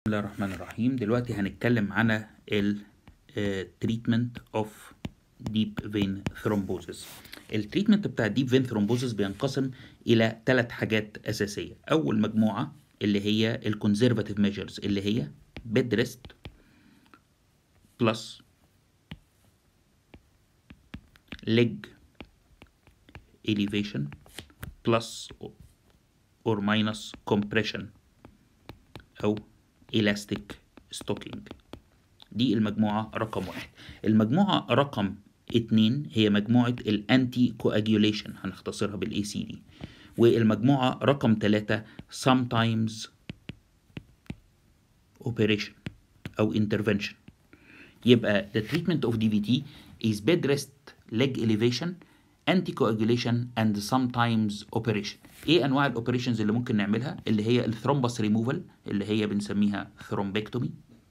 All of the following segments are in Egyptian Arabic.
الله الرحمن الرحيم دلوقتي هنتكلم عن ال آه، treatment of deep vein thrombosis التريتمنت بتاع deep vein thrombosis بينقسم إلى ثلاث حاجات أساسية أول مجموعة اللي هي ال conservative measures اللي هي bed rest plus leg elevation plus or minus compression أو elastic stocking دي المجموعة رقم واحد المجموعة رقم اتنين هي مجموعة الانتي كواجيوليشن هنختصرها بالاي سي دي والمجموعة رقم تلاتة sometimes operation أو intervention يبقى the treatment of DVT is bed rest leg elevation anticoagulation and sometimes operation ايه انواع الاوبريشنز اللي ممكن نعملها اللي هي الثرومبس ريموفال اللي هي بنسميها ثرومبكتومي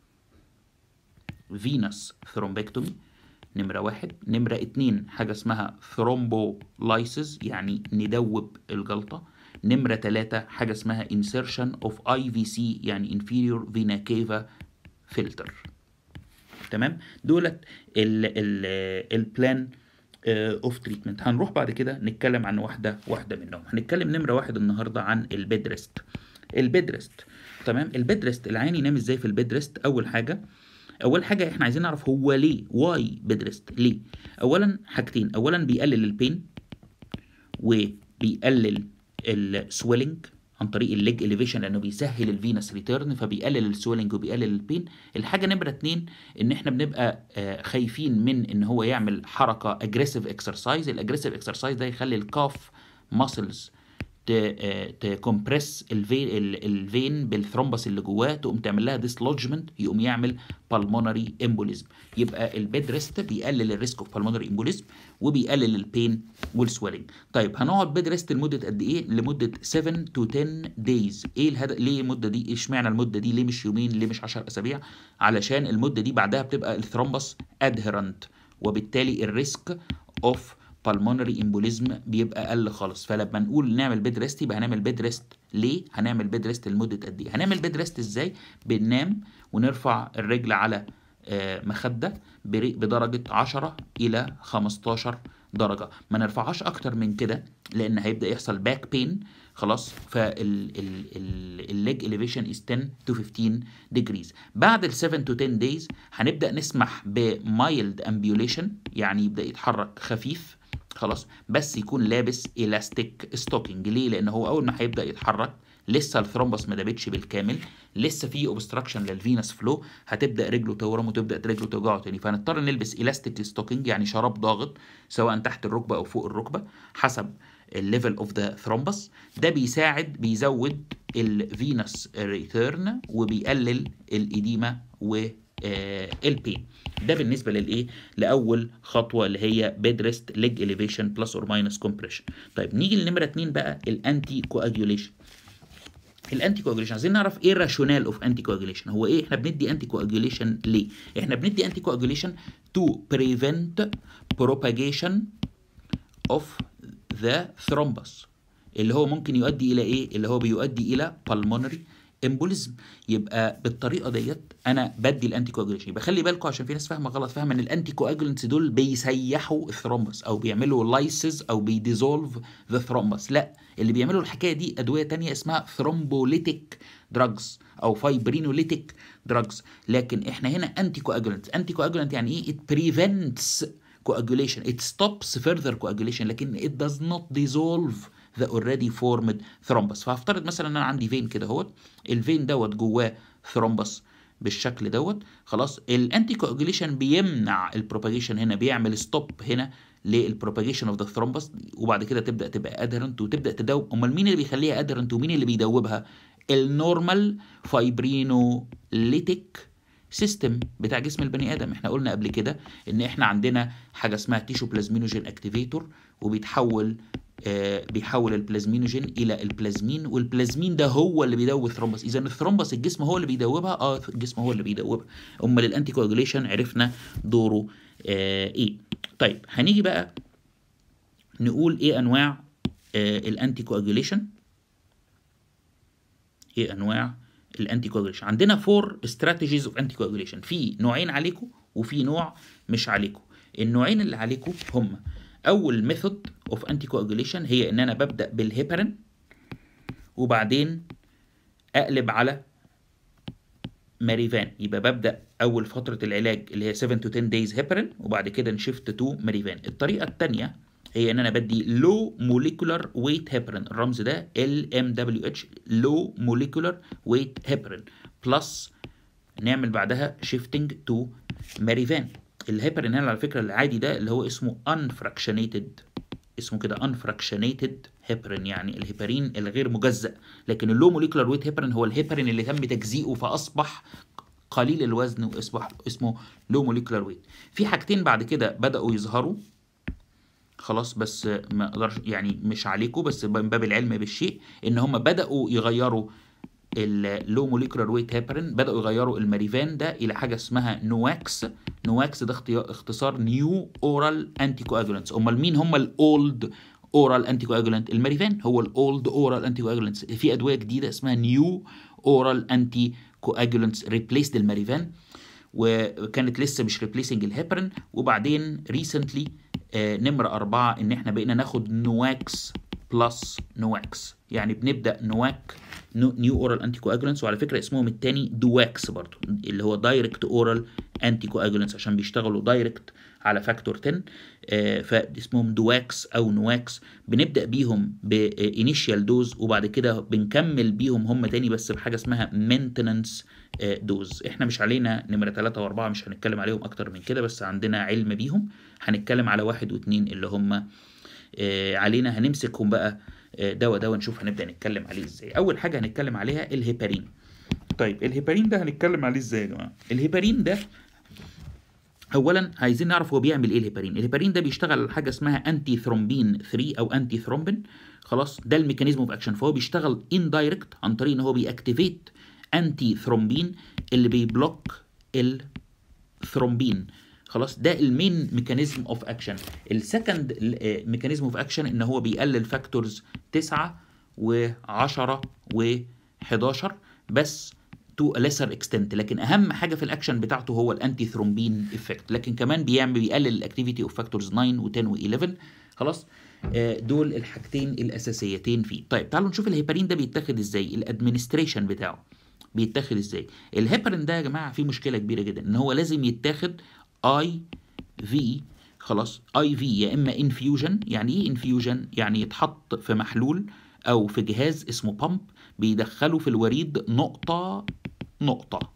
فينس ثرومبكتومي نمرة واحد نمرة اتنين حاجة اسمها ثرومبولايسز يعني ندوب الجلطة نمرة تلاتة حاجة اسمها insertion of IVC يعني inferior vena cava filter تمام دولت ال ال البلان اوف تريتمنت هنروح بعد كده نتكلم عن واحده واحده منهم هنتكلم نمره واحد النهارده عن البيد ريست البيد ريست تمام البيد ريست العيان ينام ازاي في البيد ريست اول حاجه اول حاجه احنا عايزين نعرف هو ليه واي بيد ريست ليه اولا حاجتين اولا بيقلل البين وبيقلل السويلنج عن طريق الليج اليفيشن لانه بيسهل الفينس ريتيرن فبيقلل السويلنج وبيقلل البين الحاجه نمره اتنين ان احنا بنبقى آه، خايفين من ان هو يعمل حركه اجريسيف اكسرسايز الاجريسيف اكسرسايز ده يخلي الكاف ماسلز تكمبرس الفين الفين بالثرومبس اللي جواه تقوم تعمل لها ديسلوجمنت يقوم يعمل بالمونري امبوليزم يبقى البيد ريست بيقلل الريسك اوف بالمونري امبوليزم وبيقلل البين والسويلنج طيب هنقعد بيد ريست لمده قد ايه لمده 7 تو 10 دايز ايه الهدف ليه المده دي اشمعنى المده دي ليه مش يومين ليه مش 10 اسابيع علشان المده دي بعدها بتبقى الثرومبس ادهرنت وبالتالي الريسك اوف بالمونري امبوليزم بيبقى اقل خالص فلما نقول نعمل بيد ريست يبقى هنعمل بيد ريست ليه هنعمل بيد ريست لمده قد ايه هنعمل بيد ريست ازاي بننام ونرفع الرجل على آه، مخده بري- بدرجه 10 الى 15 درجه ما نرفعهاش اكتر من كده لان هيبدا يحصل باك بين خلاص فالليج elevation is 10 to 15 degrees بعد ال 7 to 10 days هنبدا نسمح بمايلد امبيوليشن يعني يبدا يتحرك خفيف خلاص بس يكون لابس الاستيك ستوكينج ليه لان هو اول ما هيبدا يتحرك لسه الثرومبس ما دابتش بالكامل لسه في اوبستراكشن للفينس فلو هتبدا رجله تورم وتبدا رجله توجعه تاني فهنضطر نلبس الاستيك ستوكينج يعني شراب ضاغط سواء تحت الركبه او فوق الركبه حسب الليفل اوف ذا ثرومبس ده بيساعد بيزود الفينس ريتيرن وبيقلل الاديمه و البين ده بالنسبه للايه لاول خطوه اللي هي بيد ريست ليج اليفيشن بلس اور ماينس كومبريشن طيب نيجي لنمره اتنين بقى الانتي كواجيوليشن الانتي كواجيوليشن عايزين نعرف ايه الراشونال اوف انتي كواجيوليشن هو ايه احنا بندي انتي كواجيوليشن ليه احنا بندي انتي كواجيوليشن تو بريفنت propagation of the thrombus اللي هو ممكن يؤدي الى ايه اللي هو بيؤدي الى pulmonary embolism يبقى بالطريقه ديت انا بدي الانتي كواجوليشن يبقى خلي بالكم عشان في ناس فاهمه غلط فاهمه ان الانتي كواجولنتس دول بيسيحوا الثرومبس او بيعملوا لايسز او بيديزولف ذا ثرومبس لا اللي بيعملوا الحكايه دي ادويه تانية اسمها ثرومبوليتيك دراجز او فايبرينوليتيك دراجز لكن احنا هنا انتي كواجولنت انتي كواجولنت يعني ايه it prevents coagulation it stops further coagulation لكن it does not dissolve the already formed thrombus فهفترض مثلا ان انا عندي فين كده اهوت الفين دوت جواه ثرومبس بالشكل دوت خلاص الانتي كواجوليشن بيمنع البروباجيشن هنا بيعمل ستوب هنا للبروباجيشن اوف ذا ثرومبس وبعد كده تبدا تبقى ادهرنت وتبدا تدوب امال مين اللي بيخليها ادهرنت ومين اللي بيدوبها النورمال فايبرينوليتيك سيستم بتاع جسم البني ادم احنا قلنا قبل كده ان احنا عندنا حاجه اسمها تيشو بلازمينوجين اكتيفيتور وبيتحول آه بيحول البلازمينوجين الى البلازمين والبلازمين ده هو اللي بيدوب الثرومبس اذا الثرومبس الجسم هو اللي بيدوبها اه الجسم هو اللي بيدوبها امال الانتي كواجوليشن عرفنا دوره آه ايه طيب هنيجي بقى نقول ايه انواع آه الانتي كواجوليشن ايه انواع الانتي كواجوليشن عندنا فور استراتيجيز اوف انتي كواجوليشن في نوعين عليكم وفي نوع مش عليكم النوعين اللي عليكم هم اول ميثود اوف انتي كواجوليشن هي ان انا ببدا بالهيبرين وبعدين اقلب على ماريفان يبقى ببدا اول فتره العلاج اللي هي 7 to 10 days هيبرين وبعد كده نشفت تو ماريفان الطريقه الثانيه هي ان انا بدي لو موليكولار ويت هيبرين الرمز ده ال ام دبليو اتش لو موليكولار ويت هيبرين بلس نعمل بعدها شيفتنج تو ماريفان الهيبرين هنا على فكره العادي ده اللي هو اسمه unfractionated اسمه كده unfractionated هيبرين يعني الهيبرين الغير مجزأ لكن اللو موليكولار ويت هيبرين هو الهيبرين اللي تم تجزيئه فاصبح قليل الوزن واصبح اسمه لو موليكولار ويت في حاجتين بعد كده بدأوا يظهروا خلاص بس ما اقدرش يعني مش عليكم بس من باب العلم بالشيء ان هم بدأوا يغيروا اللو موليكولار ويت هيبرين بدأوا يغيروا الماريفان ده إلى حاجة اسمها نواكس نواكس ده اختصار نيو اورال انتي كواجولانتس امال مين هم الاولد اورال انتي كواجولانت الماريفان هو الاولد اورال انتي كواجولانتس في ادويه جديده اسمها نيو اورال انتي كواجولانتس ريبليسد الماريفان وكانت لسه مش ريبليسنج الهيبرين وبعدين ريسنتلي آه نمره أربعة إن إحنا بقينا ناخد نواكس بلس نواكس يعني بنبدأ نواك نيو اورال انتي كواجولانتس وعلى فكره اسمهم التاني دواكس برضو اللي هو دايركت اورال انتي كواجولانتس عشان بيشتغلوا دايركت على فاكتور 10 آه فاسمهم دواكس او نواكس بنبدا بيهم بانيشيال دوز وبعد كده بنكمل بيهم هم تاني بس بحاجه اسمها مينتننس دوز احنا مش علينا نمره 3 و4 مش هنتكلم عليهم اكتر من كده بس عندنا علم بيهم هنتكلم على واحد واثنين اللي هم آه علينا هنمسكهم بقى دواء دواء نشوف هنبدا نتكلم عليه ازاي اول حاجه هنتكلم عليها الهيبارين طيب الهيبارين ده هنتكلم عليه ازاي يا جماعه الهيبارين ده اولا عايزين نعرف هو بيعمل ايه الهيبارين الهيبارين ده بيشتغل على حاجه اسمها انتي ثرومبين 3 او انتي ثرومبين خلاص ده الميكانيزم اوف اكشن فهو بيشتغل اندايركت عن طريق ان هو بيأكتيفيت انتي ثرومبين اللي بيبلوك الثرومبين خلاص ده المين ميكانيزم اوف اكشن السكند ميكانيزم اوف اكشن ان هو بيقلل فاكتورز 9 و10 و11 بس تو ليسر اكستنت لكن اهم حاجه في الاكشن بتاعته هو الانتي ثرومبين افكت لكن كمان بيعمل بيقلل الاكتيفيتي اوف فاكتورز 9 و10 و11 خلاص آه دول الحاجتين الاساسيتين فيه طيب تعالوا نشوف الهيبارين ده بيتاخد ازاي الادمنستريشن بتاعه بيتاخد ازاي الهيبارين ده يا جماعه فيه مشكله كبيره جدا ان هو لازم يتاخد اي في خلاص اي في يا اما انفيوجن يعني ايه انفيوجن يعني يتحط في محلول او في جهاز اسمه بامب بيدخله في الوريد نقطه نقطه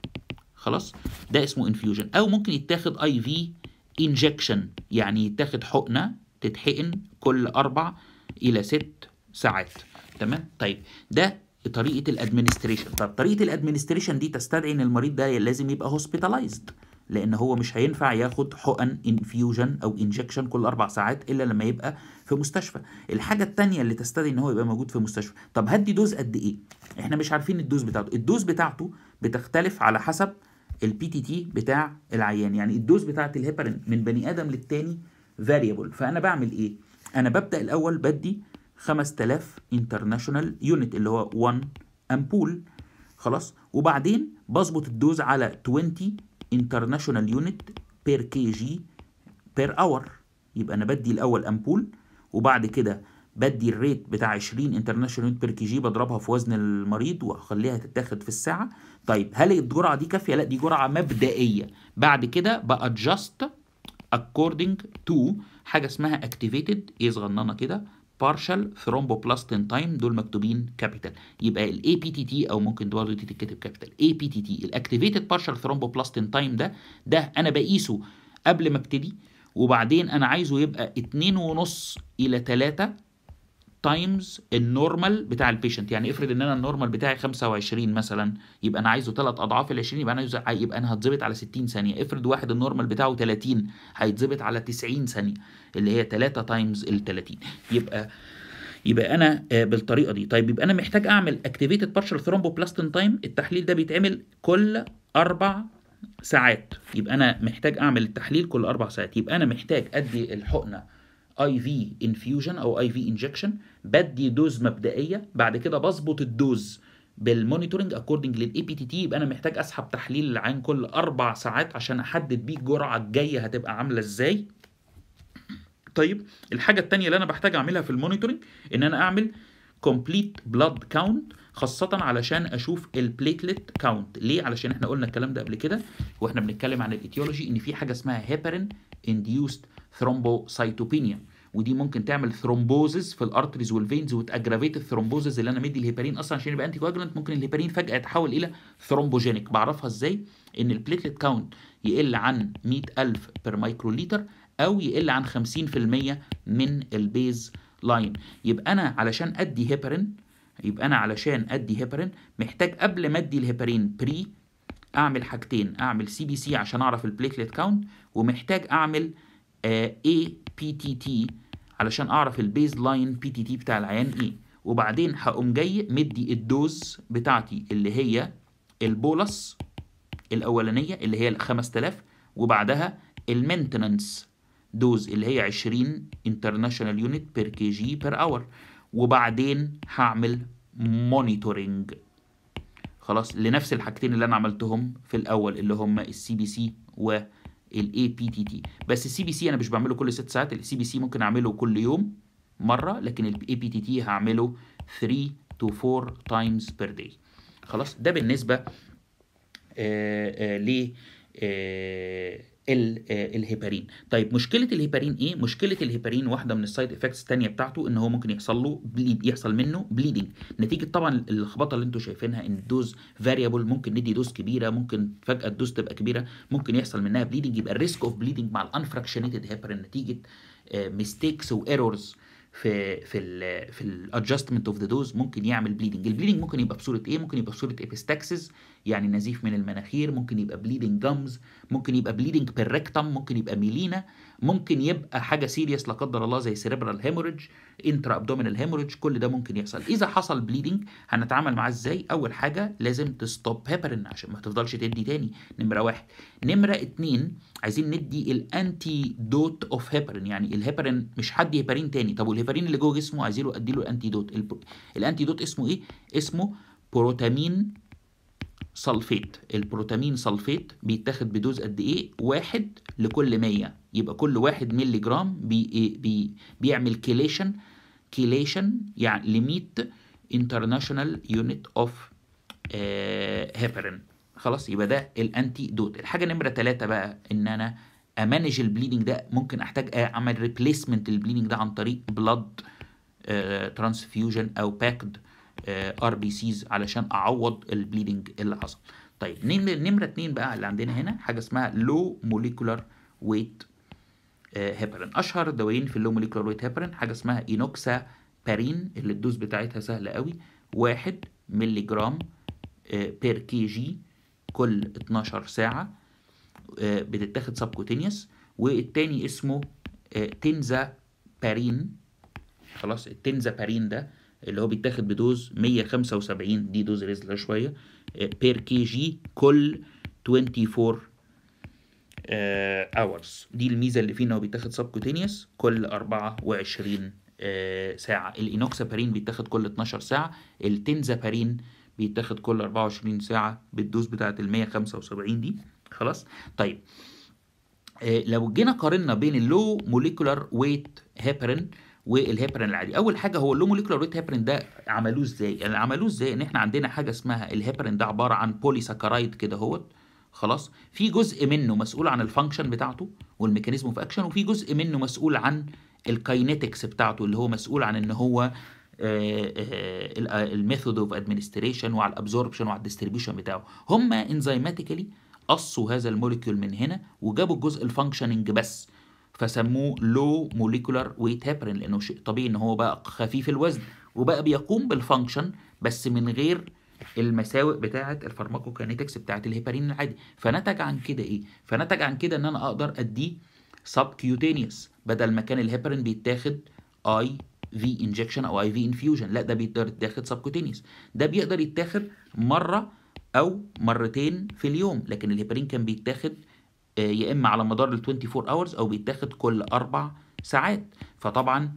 خلاص ده اسمه انفيوجن او ممكن يتاخد اي في انجكشن يعني يتاخد حقنه تتحقن كل اربع الى ست ساعات تمام طيب ده طريقه الادمنستريشن طب طريقه الادمنستريشن دي تستدعي ان المريض ده لازم يبقى هوسبيتالايزد لان هو مش هينفع ياخد حقن انفيوجن او انجكشن كل اربع ساعات الا لما يبقى في مستشفى الحاجه الثانيه اللي تستدعي ان هو يبقى موجود في مستشفى طب هدي دوز قد ايه احنا مش عارفين الدوز بتاعته الدوز بتاعته بتختلف على حسب البي تي تي بتاع العيان يعني الدوز بتاعت الهيبرين من بني ادم للتاني فاريبل فانا بعمل ايه انا ببدا الاول بدي 5000 انترناشونال يونت اللي هو 1 امبول خلاص وبعدين بظبط الدوز على 20 international unit per kg per hour يبقى انا بدي الاول امبول وبعد كده بدي الريت بتاع 20 انترناشونال يونت بير كي جي بضربها في وزن المريض واخليها تتاخد في الساعه طيب هل الجرعه دي كافيه لا دي جرعه مبدئيه بعد كده بادجست according to حاجه اسمها activated ايه صغننه كده partial thromboplastin time دول مكتوبين كابيتال يبقى الاي بي تي تي او ممكن برضه دي تتكتب كابيتال اي بي تي تي الاكتيفيتد partial thromboplastin time ده ده انا بقيسه قبل ما ابتدي وبعدين انا عايزه يبقى 2.5 الى 3 تايمز النورمال بتاع البيشنت يعني افرض ان انا النورمال بتاعي 25 مثلا يبقى انا عايزه ثلاث اضعاف ال 20 يبقى انا عايزه يبقى انا هتظبط على 60 ثانيه افرض واحد النورمال بتاعه 30 هيتظبط على 90 ثانيه اللي هي 3 تايمز ال 30 يبقى يبقى انا بالطريقه دي طيب يبقى انا محتاج اعمل اكتيفيتد بارشال ثرومبوبلاستين تايم التحليل ده بيتعمل كل اربع ساعات يبقى انا محتاج اعمل التحليل كل اربع ساعات يبقى انا محتاج ادي الحقنه اي في انفيوجن او اي في انجكشن بدي دوز مبدئيه بعد كده بظبط الدوز بالمونيتورنج اكوردنج للاي بي تي تي يبقى انا محتاج اسحب تحليل العين كل اربع ساعات عشان احدد بيه الجرعه الجايه هتبقى عامله ازاي طيب الحاجه الثانيه اللي انا بحتاج اعملها في المونيتورنج ان انا اعمل كومبليت بلاد كاونت خاصة علشان اشوف البليتلت كاونت ليه علشان احنا قلنا الكلام ده قبل كده واحنا بنتكلم عن الايتيولوجي ان في حاجة اسمها هيبرين انديوست ثرومبوسايتوبينيا ودي ممكن تعمل ثرومبوزز في الارتريز والفينز وتاجرافيت الثرومبوزز اللي انا مدي الهيبارين اصلا عشان يبقى انتي كواجولانت ممكن الهيبارين فجاه يتحول الى ثرومبوجينيك بعرفها ازاي ان البليتلت كاونت يقل عن 100000 بير مايكرو لتر او يقل عن 50% من البيز لاين يبقى انا علشان ادي هيبارين يبقى انا علشان ادي هيبارين محتاج قبل ما ادي الهيبارين بري اعمل حاجتين اعمل سي بي سي عشان اعرف البليتلت كاونت ومحتاج اعمل اي بي تي تي علشان اعرف البيز لاين بي تي تي بتاع العيان ايه وبعدين هقوم جاي مدي الدوز بتاعتي اللي هي البولس الاولانيه اللي هي ال 5000 وبعدها المينتننس دوز اللي هي 20 انترناشونال يونت بير كي جي بير اور وبعدين هعمل مونيتورنج خلاص لنفس الحاجتين اللي انا عملتهم في الاول اللي هم السي بي سي والاي بي تي تي بس السي بي سي انا مش بعمله كل 6 ساعات السي بي سي ممكن اعمله كل يوم مره لكن الاي بي تي تي هعمله 3 to 4 times per day خلاص ده بالنسبه آه آه ل آه الهيبارين طيب مشكله الهيبارين ايه مشكله الهيبارين واحده من السايد افكتس الثانيه بتاعته ان هو ممكن يحصل له بليد يحصل منه بليدنج نتيجه طبعا اللخبطه اللي انتم شايفينها ان الدوز فاريبل ممكن ندي دوز كبيره ممكن فجاه الدوز تبقى كبيره ممكن يحصل منها بليدنج يبقى الريسك اوف بليدنج مع الانفراكشنيتد هيبارين نتيجه ميستيكس وايرورز في في ال في الادجستمنت اوف ذا دوز ممكن يعمل بليدنج البليدنج ممكن يبقى بصوره ايه ممكن يبقى بصوره ابيستاكسس يعني نزيف من المناخير ممكن يبقى بليدنج جامز ممكن يبقى بليدنج بيركتم ممكن يبقى ميلينا ممكن يبقى حاجه سيريس لا قدر الله زي سيريبرال هيموريدج انترا ابدومينال هيموريدج كل ده ممكن يحصل اذا حصل بليدنج هنتعامل معاه ازاي اول حاجه لازم تستوب هيبرين عشان ما تفضلش تدي تاني نمره واحد نمره اتنين عايزين ندي الانتي دوت اوف هيبرين يعني الهيبرين مش حد هيبرين تاني طب والهيبرين اللي جوه جسمه عايزين له ادي له الانتي دوت الانتي دوت اسمه ايه اسمه بروتامين سلفيت البروتامين سلفيت بيتاخد بدوز قد ايه واحد لكل 100 يبقى كل واحد مللي جرام بي بي بيعمل كيليشن كيليشن يعني ل 100 انترناشونال يونت اوف هيبرين خلاص يبقى ده الانتي دوت الحاجه نمره ثلاثة بقى ان انا امانج البليدنج ده ممكن احتاج اعمل ريبليسمنت للبليدنج ده عن طريق بلاد ترانسفيوجن او باكد ار بي سيز علشان اعوض البليدنج اللي حصل طيب نمره اتنين بقى اللي عندنا هنا حاجه اسمها لو موليكولار ويت هيبرين اشهر دوايين في اللو موليكولار ويت هيبرين حاجه اسمها اينوكسا بارين اللي الدوز بتاعتها سهله قوي واحد ملي جرام بير كي جي كل 12 ساعه بتتاخد سبكوتينيوس والتاني اسمه تنزا بارين خلاص التنزا بارين ده اللي هو بيتاخد بدوز 175 دي دوز رزلة شوية بير كي جي كل 24 اورز دي الميزة اللي فيه ان هو بيتاخد سبكوتينيوس كل 24 ساعة الانوكسابارين بيتاخد كل 12 ساعة التنزابارين بيتاخد كل 24 ساعة بالدوز بتاعت ال 175 دي خلاص طيب لو جينا قارنا بين اللو موليكولار ويت هيبرين والهيبرين العادي اول حاجه هو اللو موليكولار ويت هيبرين ده عملوه ازاي يعني عملوه ازاي ان احنا عندنا حاجه اسمها الهيبرين ده عباره عن بولي ساكرايد كده اهوت خلاص في جزء منه مسؤول عن الفانكشن بتاعته والميكانيزم اوف اكشن وفي جزء منه مسؤول عن الكاينetics بتاعته اللي هو مسؤول عن ان هو الميثود اوف ادمنستريشن وعلى الابزوربشن وعلى الديستريبيوشن بتاعه هم انزيماتيكالي قصوا هذا الموليكيول من هنا وجابوا الجزء الفانكشننج بس فسموه لو موليكولار ويت هيبرين لانه شيء طبيعي ان هو بقى خفيف الوزن وبقى بيقوم بالفانكشن بس من غير المساوئ بتاعه الفارماكوكينيتكس بتاعه الهيبارين العادي فنتج عن كده ايه فنتج عن كده ان انا اقدر اديه سب كيوتينيوس بدل ما كان الهيبارين بيتاخد اي في انجكشن او اي في انفيوجن لا ده بيقدر يتاخد سب كيوتينيوس ده بيقدر يتاخد مره او مرتين في اليوم لكن الهيبارين كان بيتاخد يا اما على مدار ال 24 اورز او بيتاخد كل اربع ساعات فطبعا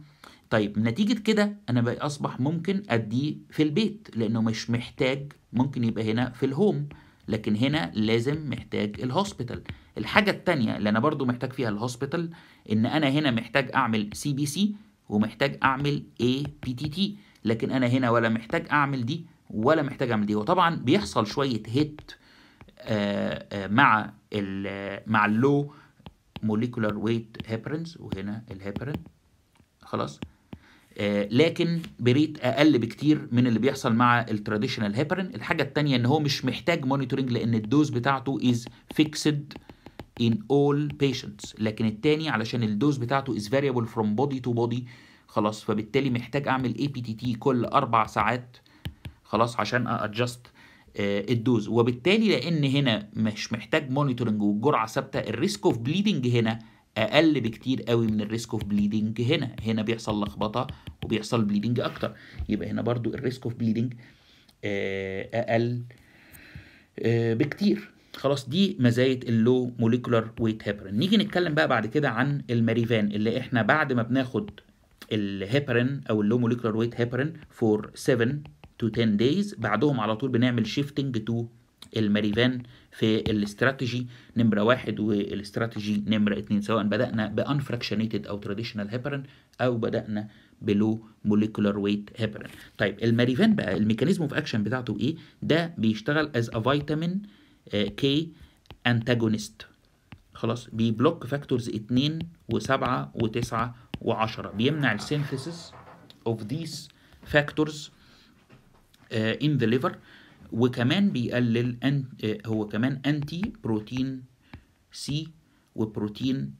طيب نتيجة كده أنا بقى أصبح ممكن أديه في البيت لأنه مش محتاج ممكن يبقى هنا في الهوم لكن هنا لازم محتاج الهوسبيتال الحاجة التانية اللي أنا برضو محتاج فيها الهوسبيتال إن أنا هنا محتاج أعمل سي بي سي ومحتاج أعمل اي بي تي تي لكن أنا هنا ولا محتاج أعمل دي ولا محتاج أعمل دي وطبعا بيحصل شوية هيت آه، آه، مع ال مع اللو موليكولار ويت هيبرنز وهنا الهيبرين خلاص آه، لكن بريت اقل بكتير من اللي بيحصل مع التراديشنال هيبرين الحاجه الثانيه ان هو مش محتاج مونيتورنج لان الدوز بتاعته از فيكسد in all patients لكن التاني علشان الدوز بتاعته is variable from body to body خلاص فبالتالي محتاج اعمل اي بي تي تي كل اربع ساعات خلاص عشان ادجست الدوز وبالتالي لان هنا مش محتاج مونيتورنج والجرعه ثابته الريسك اوف بليدنج هنا اقل بكتير قوي من الريسك اوف بليدنج هنا هنا بيحصل لخبطه وبيحصل بليدنج اكتر يبقى هنا برضو الريسك اوف بليدنج اقل آه، بكتير خلاص دي مزايا اللو موليكولار ويت هيبرين نيجي نتكلم بقى بعد كده عن الماريفان اللي احنا بعد ما بناخد الهيبرين او اللو موليكولار ويت هيبرين فور 7 to 10 days بعدهم على طول بنعمل شيفتنج تو الماريفان في الاستراتيجي نمرة واحد والاستراتيجي نمرة اتنين سواء بدأنا بانفراكشنيتد او تراديشنال هيبرين او بدأنا بلو موليكولار ويت هيبرين طيب الماريفان بقى الميكانيزم اوف اكشن بتاعته ايه ده بيشتغل از ا فيتامين كي انتاجونست خلاص بيبلوك فاكتورز 2 و7 و9 و10 بيمنع السينثيسيس اوف ذيس فاكتورز ان ذا ليفر وكمان بيقلل أن آه، هو كمان انتي بروتين سي وبروتين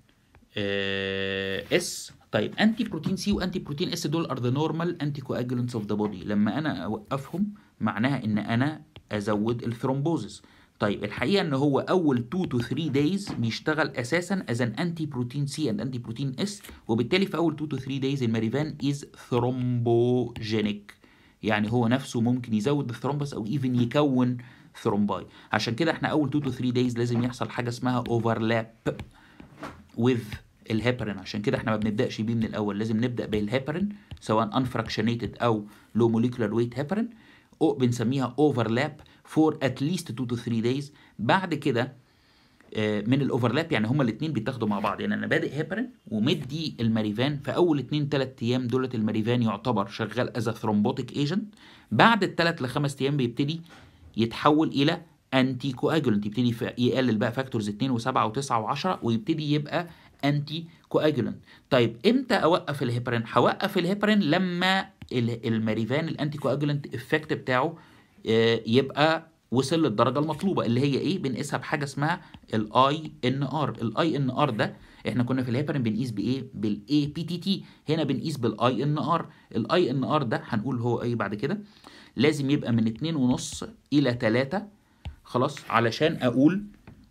اس طيب انتي بروتين سي وانتي بروتين اس دول ار ذا نورمال انتي كواجولنتس اوف ذا بودي لما انا اوقفهم معناها ان انا ازود الثرومبوزس طيب الحقيقه ان هو اول 2 to 3 days بيشتغل اساسا از ان انتي بروتين سي اند انتي بروتين اس وبالتالي في اول 2 to 3 days الماريفان از ثرومبوجينيك يعني هو نفسه ممكن يزود الثرومبس او ايفن يكون ثرومباي عشان كده احنا اول 2 to 3 days لازم يحصل حاجه اسمها اوفرلاب with الهيبرين عشان كده احنا ما بنبداش بيه من الاول لازم نبدا بالهيبرين سواء انفراكشنيتد او لو موليكولار ويت هيبرين او بنسميها اوفرلاب فور ات ليست 2 to 3 days بعد كده آه، من الاوفرلاب يعني هما الاثنين بيتاخدوا مع بعض يعني انا بادئ هيبرين ومدي الماريفان في اول 2 3 ايام دولت الماريفان يعتبر شغال از ثرومبوتيك ايجنت بعد الثلاث لخمس ايام بيبتدي يتحول الى انتي كواجولنت يبتدي ف- يقلل بقى فاكتورز 2 و7 و9 و10 ويبتدي يبقى انتي كواجولنت طيب امتى اوقف الهيبرين هوقف الهيبرين لما ال- الماريفان الانتي كواجولنت افكت بتاعه آه، يبقى وصل للدرجه المطلوبه اللي هي ايه بنقيسها بحاجه اسمها الاي ان ار الاي ان ار ده احنا كنا في الهيبرين بنقيس بايه بالاي بي تي تي هنا بنقيس بالاي ان ار الاي ان ار ده هنقول هو ايه بعد كده لازم يبقى من 2.5 الى 3 خلاص علشان اقول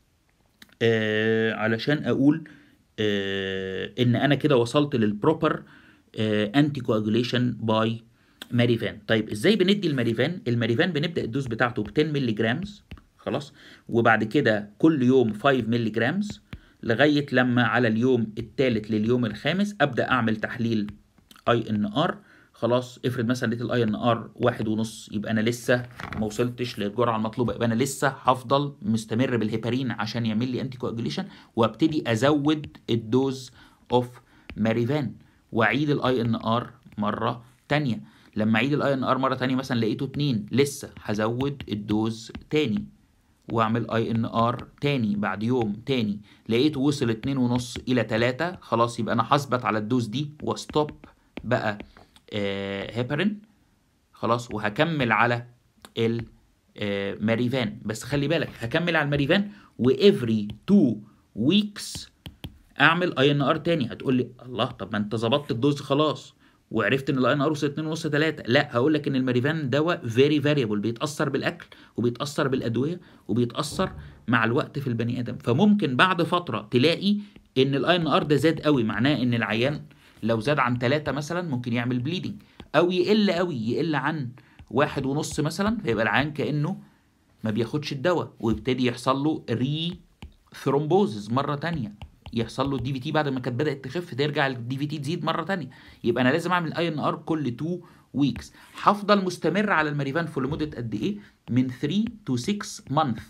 آه علشان اقول آه ان انا كده وصلت للبروبر انتي كواجوليشن باي ماريفان طيب ازاي بندي الماريفان الماريفان بنبدا الدوز بتاعته ب 10 مللي جرامز خلاص وبعد كده كل يوم 5 مللي جرامز لغايه لما على اليوم الثالث لليوم الخامس ابدا اعمل تحليل اي ان ار خلاص افرض مثلا لقيت الاي ان ار واحد ونص يبقى انا لسه ما وصلتش للجرعه المطلوبه يبقى انا لسه هفضل مستمر بالهيبارين عشان يعمل لي انتي كواجوليشن وابتدي ازود الدوز اوف ماريفان واعيد الاي ان ار مره تانية لما اعيد الاي ان ار مره تانية مثلا لقيته اتنين لسه هزود الدوز تاني واعمل اي ان ار تاني بعد يوم تاني لقيته وصل اتنين ونص الى تلاتة خلاص يبقى انا هثبت على الدوز دي وستوب بقى آه هيبرين خلاص وهكمل على الماريفان بس خلي بالك هكمل على الماريفان وافري تو ويكس اعمل اي ان ار تاني هتقول لي الله طب ما انت ظبطت الدوز خلاص وعرفت ان الاي ان ار وصل 2 ونص 3 لا هقول لك ان الماريفان دواء فيري فاريبل بيتاثر بالاكل وبيتاثر بالادويه وبيتاثر مع الوقت في البني ادم فممكن بعد فتره تلاقي ان الاي ان ار ده زاد قوي معناه ان العيان لو زاد عن 3 مثلا ممكن يعمل بليدنج او يقل قوي يقل عن واحد ونص مثلا فيبقى العيان كانه ما بياخدش الدواء ويبتدي يحصل له ري ثرومبوزز مره تانية يحصل له الدي في تي بعد ما كانت بدات تخف ترجع الدي في تي تزيد مره تانية يبقى انا لازم اعمل اي ان ار كل 2 ويكس هفضل مستمر على الماريفان في لمده قد ايه من 3 تو 6 مانث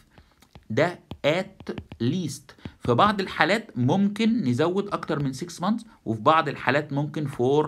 ده at least في بعض الحالات ممكن نزود اكتر من 6 months وفي بعض الحالات ممكن for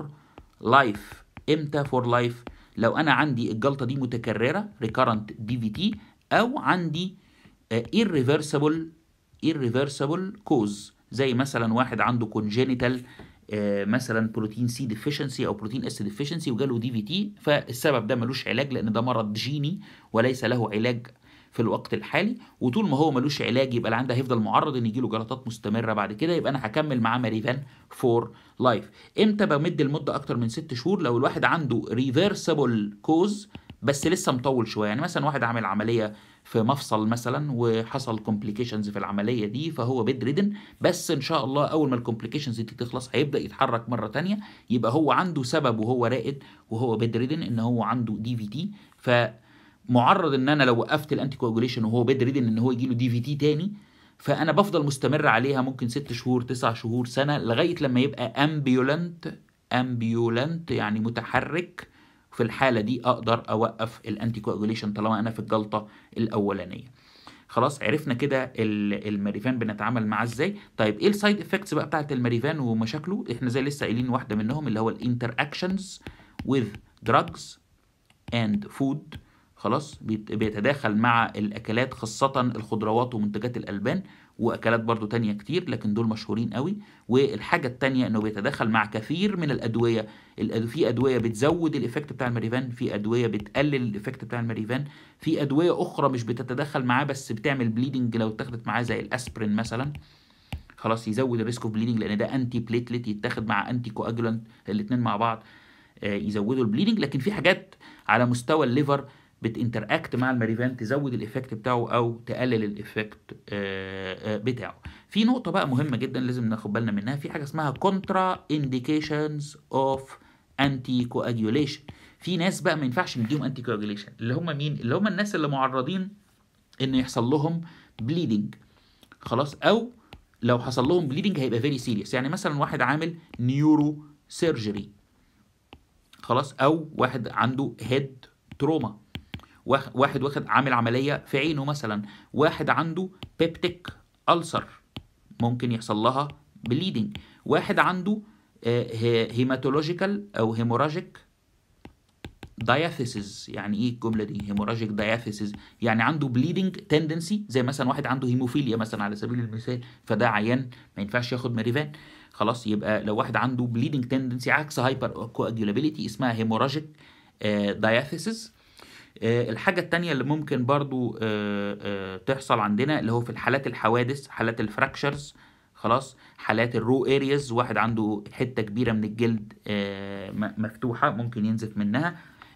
life امتى for life لو انا عندي الجلطه دي متكرره recurrent DVT او عندي uh, irreversible irreversible cause زي مثلا واحد عنده congenital uh, مثلا بروتين سي ديفيشنسي او بروتين اس ديفيشنسي وجاله دي في تي فالسبب ده ملوش علاج لان ده مرض جيني وليس له علاج في الوقت الحالي وطول ما هو ملوش علاج يبقى العيان ده هيفضل معرض ان يجيله جلطات مستمره بعد كده يبقى انا هكمل معاه ماريفان فور لايف امتى بمد المده اكتر من ست شهور لو الواحد عنده ريفرسبل كوز بس لسه مطول شويه يعني مثلا واحد عامل عمليه في مفصل مثلا وحصل كومبليكيشنز في العمليه دي فهو بيد ريدن بس ان شاء الله اول ما الكومبليكيشنز دي تخلص هيبدا يتحرك مره تانية يبقى هو عنده سبب وهو راقد وهو بيد ريدن ان هو عنده دي في تي ف معرض ان انا لو وقفت الانتي كواجوليشن وهو بيد ريدن ان هو يجي له دي في تي تاني فانا بفضل مستمر عليها ممكن ست شهور تسع شهور سنه لغايه لما يبقى امبيولنت امبيولنت يعني متحرك في الحاله دي اقدر اوقف الانتي كواجوليشن طالما انا في الجلطه الاولانيه خلاص عرفنا كده الماريفان بنتعامل معاه ازاي طيب ايه السايد افكتس بقى بتاعت الماريفان ومشاكله احنا زي لسه قايلين واحده منهم اللي هو الانتر اكشنز with drugs and food خلاص بيتداخل مع الاكلات خاصه الخضروات ومنتجات الالبان واكلات برضو تانية كتير لكن دول مشهورين قوي والحاجه التانية انه بيتداخل مع كثير من الادويه في ادويه بتزود الايفكت بتاع الماريفان في ادويه بتقلل الايفكت بتاع الماريفان في ادويه اخرى مش بتتدخل معاه بس بتعمل بليدنج لو اتاخدت معاه زي الاسبرين مثلا خلاص يزود الريسك اوف بليدنج لان ده انتي بليتلت يتاخد مع انتي كواجولانت الاثنين مع بعض يزودوا البليدنج لكن في حاجات على مستوى الليفر بتinteract مع الماريفان تزود الايفكت بتاعه او تقلل الايفكت بتاعه في نقطه بقى مهمه جدا لازم ناخد بالنا منها في حاجه اسمها كونترا انديكيشنز اوف انتي كواجيوليشن في ناس بقى ما ينفعش نديهم انتي كواجيوليشن اللي هم مين اللي هم الناس اللي معرضين ان يحصل لهم بليدنج خلاص او لو حصل لهم بليدنج هيبقى فيري سيريس يعني مثلا واحد عامل نيورو سيرجري خلاص او واحد عنده هيد تروما واحد واخد عامل عملية في عينه مثلا واحد عنده بيبتيك ألسر ممكن يحصل لها بليدنج واحد عنده هيماتولوجيكال أو هيموراجيك داياثيسز يعني ايه الجمله دي هيموراجيك داياثيسز يعني عنده بليدنج تندنسي زي مثلا واحد عنده هيموفيليا مثلا على سبيل المثال فده عيان ما ينفعش ياخد ماريفان خلاص يبقى لو واحد عنده بليدنج تندنسي عكس هايبر كواجولابيلتي اسمها هيموراجيك داياثيسز الحاجة التانية اللي ممكن برضو تحصل عندنا اللي هو في الحالات الحوادث حالات الفراكشرز خلاص حالات الرو ارياز واحد عنده حتة كبيرة من الجلد مفتوحة ممكن ينزف منها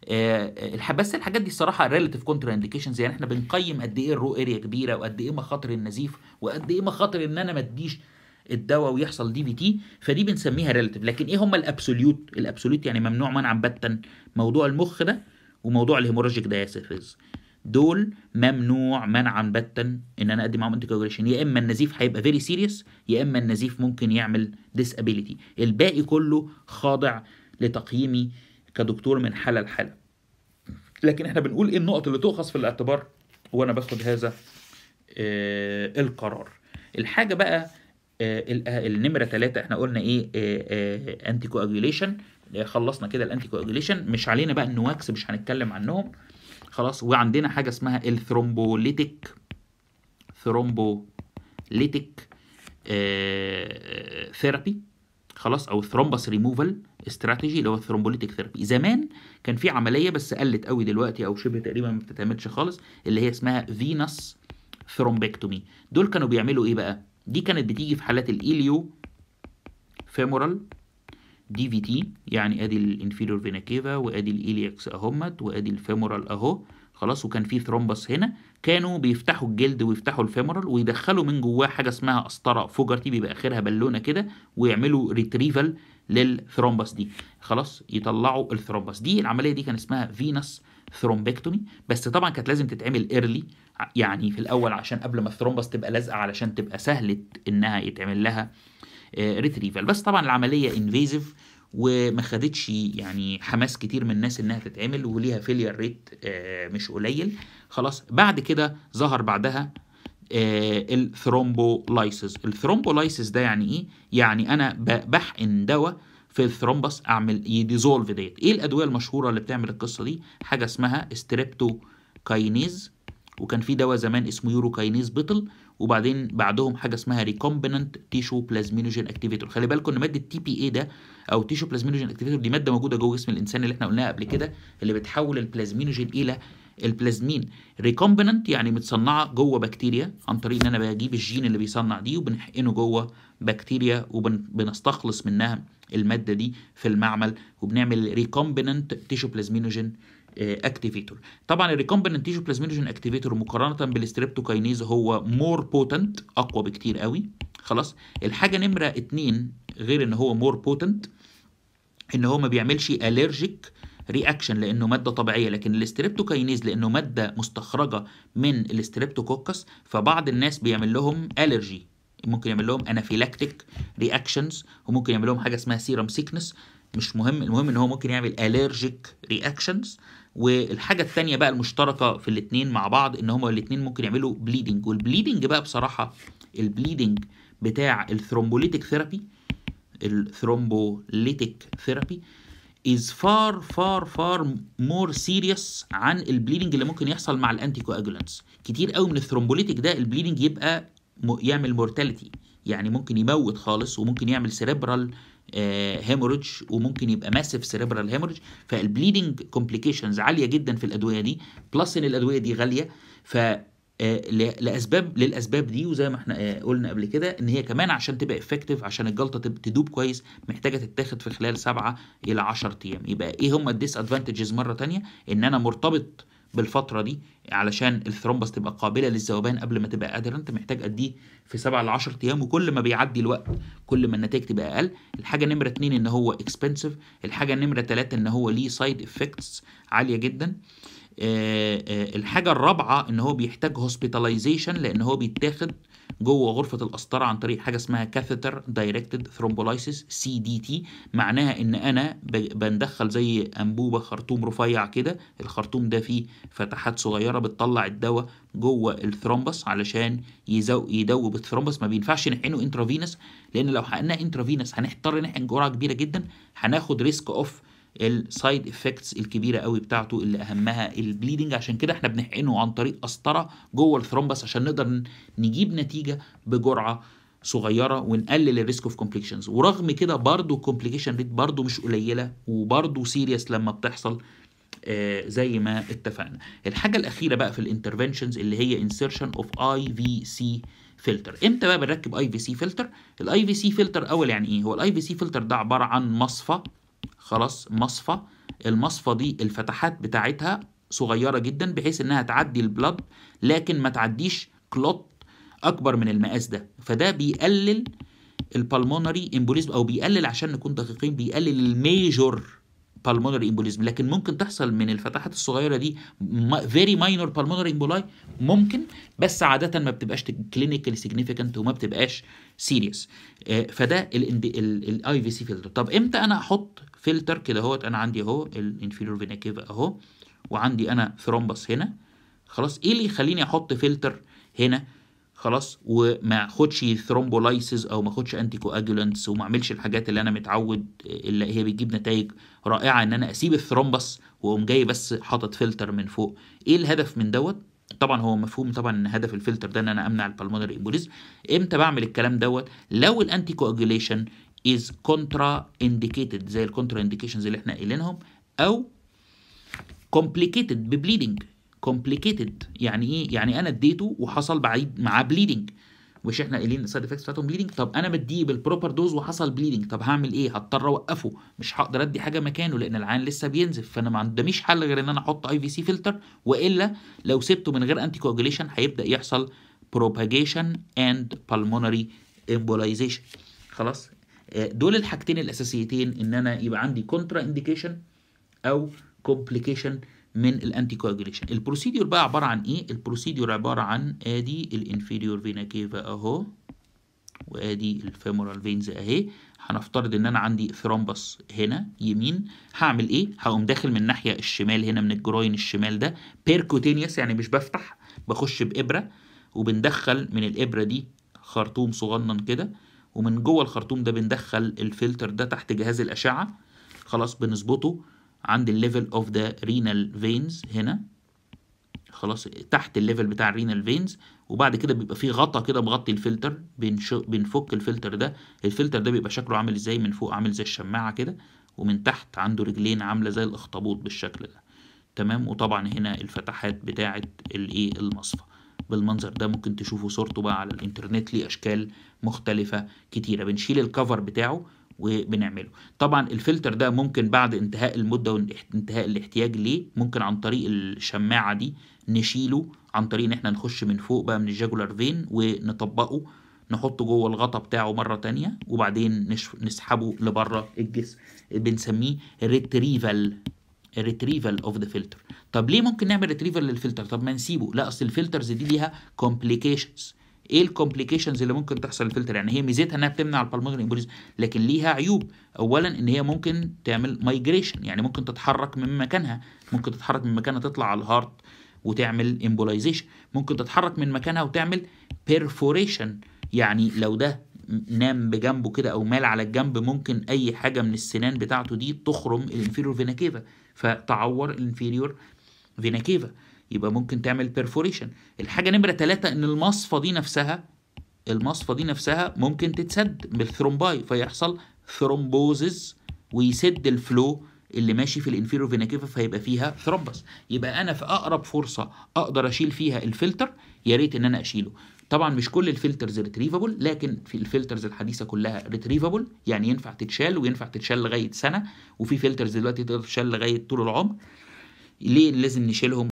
بس الحاجات دي الصراحه ريلاتيف كونترا انديكيشنز يعني احنا بنقيم قد ايه الرو اريا كبيره وقد ايه مخاطر النزيف وقد ايه مخاطر ان انا ما اديش الدواء ويحصل دي في تي فدي بنسميها ريلاتيف لكن ايه هم الابسوليوت الابسوليوت يعني ممنوع منعا باتا موضوع المخ ده وموضوع الهيموراجيك داياسيفيز دول ممنوع منعا باتا ان انا ادي معاهم انتي كوجوليشن يا اما النزيف هيبقى فيري سيريس يا اما النزيف ممكن يعمل ديسابيليتي الباقي كله خاضع لتقييمي كدكتور من حاله لحاله لكن احنا بنقول ايه النقط اللي تؤخذ في الاعتبار وانا باخد هذا آه القرار الحاجه بقى آه النمره ثلاثة احنا قلنا ايه آه انتي كواجوليشن خلصنا كده الانتي كواجوليشن مش علينا بقى النواكس مش هنتكلم عنهم خلاص وعندنا حاجه اسمها الثرومبوليتيك ثرومبوليتيك ثيرابي خلاص او الثرومبس ريموفال استراتيجي اللي هو الثرومبوليتيك ثيرابي زمان كان في عمليه بس قلت قوي دلوقتي او شبه تقريبا ما بتتعملش خالص اللي هي اسمها فينس ثرومبكتومي دول كانوا بيعملوا ايه بقى دي كانت بتيجي في حالات الايليو فيمورال دي في تي يعني ادي الانفيريور فينا كيفا وادي الايلياكس اهمت وادي الفيمورال اهو خلاص وكان في ثرومبس هنا كانوا بيفتحوا الجلد ويفتحوا الفيمورال ويدخلوا من جواه حاجه اسمها قسطره فوجرتي بيبقى اخرها بالونه كده ويعملوا ريتريفال للثرومبس دي خلاص يطلعوا الثرومبس دي العمليه دي كان اسمها فينس ثرومبكتومي بس طبعا كانت لازم تتعمل ايرلي يعني في الاول عشان قبل ما الثرومبس تبقى لازقه علشان تبقى سهله انها يتعمل لها ريتريفال بس طبعا العمليه انفيزيف وما خدتش يعني حماس كتير من الناس انها تتعمل وليها فيلير ريت مش قليل خلاص بعد كده ظهر بعدها الثرومبولايسيس الثرومبولايسيس ده يعني ايه يعني انا بحقن دواء في الثرومبس اعمل يديزولف ديت ايه الادويه المشهوره اللي بتعمل القصه دي حاجه اسمها ستريبتوكاينيز وكان في دواء زمان اسمه يوروكاينيز بطل وبعدين بعدهم حاجه اسمها ريكومبيننت تيشو بلازمينوجين اكتيفيتور خلي بالكم ان ماده تي بي اي ده او تيشو بلازمينوجين اكتيفيتور دي ماده موجوده جوه جسم الانسان اللي احنا قلناها قبل كده اللي بتحول البلازمينوجين الى البلازمين ريكومبيننت يعني متصنعه جوه بكتيريا عن طريق ان انا بجيب الجين اللي بيصنع دي وبنحقنه جوه بكتيريا وبنستخلص منها الماده دي في المعمل وبنعمل ريكومبيننت تيشو بلازمينوجين اكتيفيتور طبعا الريكومبيننت تيشو بلازمينوجين اكتيفيتور مقارنه بالستريبتوكاينيز هو مور بوتنت اقوى بكتير قوي خلاص الحاجه نمره اتنين غير ان هو مور بوتنت ان هو ما بيعملش الرجيك رياكشن لانه ماده طبيعيه لكن الاستريبتوكاينيز لانه ماده مستخرجه من الاستريبتوكوكس فبعض الناس بيعمل لهم الرجي ممكن يعمل لهم انافيلاكتيك رياكشنز وممكن يعمل لهم حاجه اسمها سيرم سيكنس مش مهم المهم ان هو ممكن يعمل الرجيك رياكشنز والحاجه الثانيه بقى المشتركه في الاثنين مع بعض ان هما الاثنين ممكن يعملوا بليدنج والبليدنج بقى بصراحه البليدنج بتاع الثرومبوليتيك ثيرابي الثرومبوليتيك ثيرابي is far far far more serious عن البليدنج اللي ممكن يحصل مع الانتي كواجولانتس كتير قوي من الثرومبوليتيك ده البليدنج يبقى م... يعمل مورتاليتي يعني ممكن يموت خالص وممكن يعمل سيريبرال هيموريدج وممكن يبقى ماسيف سيريبرال هيموريدج فالبليدنج كومبليكيشنز عاليه جدا في الادويه دي بلس ان الادويه دي غاليه ف لاسباب للاسباب دي وزي ما احنا قلنا قبل كده ان هي كمان عشان تبقى افكتيف عشان الجلطه تدوب كويس محتاجه تتاخد في خلال سبعة الى 10 ايام يبقى ايه هم الديس ادفانتجز مره تانية ان انا مرتبط بالفتره دي علشان الثرومبس تبقى قابله للذوبان قبل ما تبقى ادرنت محتاج اديه في 7 ل 10 ايام وكل ما بيعدي الوقت كل ما النتائج تبقى اقل الحاجه نمره اتنين ان هو اكسبنسيف الحاجه نمره ثلاثة ان هو ليه سايد افكتس عاليه جدا آه آه الحاجه الرابعه ان هو بيحتاج هوسبيتاليزيشن لان هو بيتاخد جوه غرفه القسطره عن طريق حاجه اسمها كاثيتر دايركتد ثرومبولايسيس سي دي تي معناها ان انا بندخل زي انبوبه خرطوم رفيع كده الخرطوم ده فيه فتحات صغيره بتطلع الدواء جوه الثرومبس علشان يزو يدوب الثرومبس ما بينفعش نحقنه انترافينس لان لو حقناه انترافينس هنضطر نحقن جرعه كبيره جدا هناخد ريسك اوف السايد افكتس الكبيره قوي بتاعته اللي اهمها البليدنج عشان كده احنا بنحقنه عن طريق قسطره جوه الثرومبس عشان نقدر نجيب نتيجه بجرعه صغيره ونقلل الريسك اوف كومبليكيشنز ورغم كده برضه الكومبليكيشن ريت برضه مش قليله وبرضه سيريس لما بتحصل آه زي ما اتفقنا الحاجه الاخيره بقى في الانترفنشنز اللي هي انسيرشن اوف اي في سي فلتر امتى بقى بنركب اي في سي فلتر الاي في سي فلتر اول يعني ايه هو الاي في سي فلتر ده عباره عن مصفى خلاص مصفى المصفى دي الفتحات بتاعتها صغيره جدا بحيث انها تعدي البلد لكن ما تعديش كلوت اكبر من المقاس ده فده بيقلل البلمونري امبوليزم او بيقلل عشان نكون دقيقين بيقلل الميجور بالمونري امبوليزم لكن ممكن تحصل من الفتحات الصغيره دي فيري ماينور بالمونري امبولاي ممكن بس عاده ما بتبقاش كلينيكال سيجنيفيكانت وما بتبقاش سيريس فده الاي في سي فلتر طب امتى انا احط فلتر كده اهوت انا عندي اهو الانفيريور فينا كيفا اهو وعندي انا ثرومبس هنا خلاص ايه اللي يخليني احط فلتر هنا خلاص وما اخدش ثرومبولايسيس او ما اخدش انتي كواجولانتس وما اعملش الحاجات اللي انا متعود اللي هي بتجيب نتائج رائعه ان انا اسيب الثرومبس واقوم جاي بس حاطط فلتر من فوق ايه الهدف من دوت طبعا هو مفهوم طبعا ان هدف الفلتر ده ان انا امنع البلمونري امبوليزم امتى بعمل الكلام دوت لو الانتي كواجوليشن از كونترا انديكيتد زي الكونترا انديكيشنز اللي احنا قايلينهم او كومبليكيتد ببليدنج كومبليكيتد يعني ايه يعني انا اديته وحصل بعيد معاه بليدنج مش احنا قايلين السايد افكتس بتاعتهم بليدنج طب انا مديه بالبروبر دوز وحصل بليدنج طب هعمل ايه هضطر اوقفه مش هقدر ادي حاجه مكانه لان العين لسه بينزف فانا ما قداميش حل غير ان انا احط اي في سي فلتر والا لو سبته من غير انتي كواجوليشن هيبدا يحصل propagation and pulmonary embolization خلاص دول الحاجتين الاساسيتين ان انا يبقى عندي كونترا انديكيشن او كومبليكيشن من الانتي كواجوليشن البروسيدور بقى عباره عن ايه البروسيدور عباره عن ادي الانفيريور فينا كيفا اهو وادي الفيمورال فينز اهي هنفترض ان انا عندي ثرومبس هنا يمين هعمل ايه هقوم داخل من الناحيه الشمال هنا من الجروين الشمال ده بيركوتينيوس يعني مش بفتح بخش بابره وبندخل من الابره دي خرطوم صغنن كده ومن جوه الخرطوم ده بندخل الفلتر ده تحت جهاز الاشعه خلاص بنظبطه عند الليفل اوف ذا رينال فينز هنا خلاص تحت الليفل بتاع الرينال فينز وبعد كده بيبقى فيه غطا كده مغطي الفلتر بنشو بنفك الفلتر ده الفلتر ده بيبقى شكله عامل ازاي من فوق عامل زي الشماعه كده ومن تحت عنده رجلين عامله زي الاخطبوط بالشكل ده تمام وطبعا هنا الفتحات بتاعه الايه المصفى بالمنظر ده ممكن تشوفوا صورته بقى على الانترنت ليه اشكال مختلفه كتيره بنشيل الكفر بتاعه وبنعمله طبعا الفلتر ده ممكن بعد انتهاء المده وانتهاء الاحتياج ليه ممكن عن طريق الشماعه دي نشيله عن طريق ان احنا نخش من فوق بقى من الجاجولار فين ونطبقه نحطه جوه الغطا بتاعه مرة تانية وبعدين نسحبه لبره الجسم بنسميه ريتريفال ريتريفال اوف ذا فلتر طب ليه ممكن نعمل ريتريفال للفلتر طب ما نسيبه لا اصل الفلترز دي ليها كومبليكيشنز ايه الكومبليكيشنز اللي ممكن تحصل للفلتر يعني هي ميزتها انها بتمنع البلمونري امبوليزم لكن ليها عيوب اولا ان هي ممكن تعمل مايجريشن يعني ممكن تتحرك من مكانها ممكن تتحرك من مكانها تطلع على الهارت وتعمل امبولايزيشن ممكن تتحرك من مكانها وتعمل بيرفوريشن يعني لو ده نام بجنبه كده او مال على الجنب ممكن اي حاجه من السنان بتاعته دي تخرم الانفيريور فينا كيفا فتعور الانفيريور فينا كيفا يبقى ممكن تعمل بيرفوريشن الحاجه نمره ثلاثة ان المصفى دي نفسها المصفى دي نفسها ممكن تتسد بالثرومباي فيحصل ثرومبوزز ويسد الفلو اللي ماشي في الانفيرو فينا كيفا فهيبقى فيها ثرومبس يبقى انا في اقرب فرصه اقدر اشيل فيها الفلتر يا ريت ان انا اشيله طبعا مش كل الفلترز ريتريفابل لكن في الفلترز الحديثه كلها ريتريفابل يعني ينفع تتشال وينفع تتشال لغايه سنه وفي فلترز دلوقتي تقدر تتشال لغايه طول العمر ليه لازم نشيلهم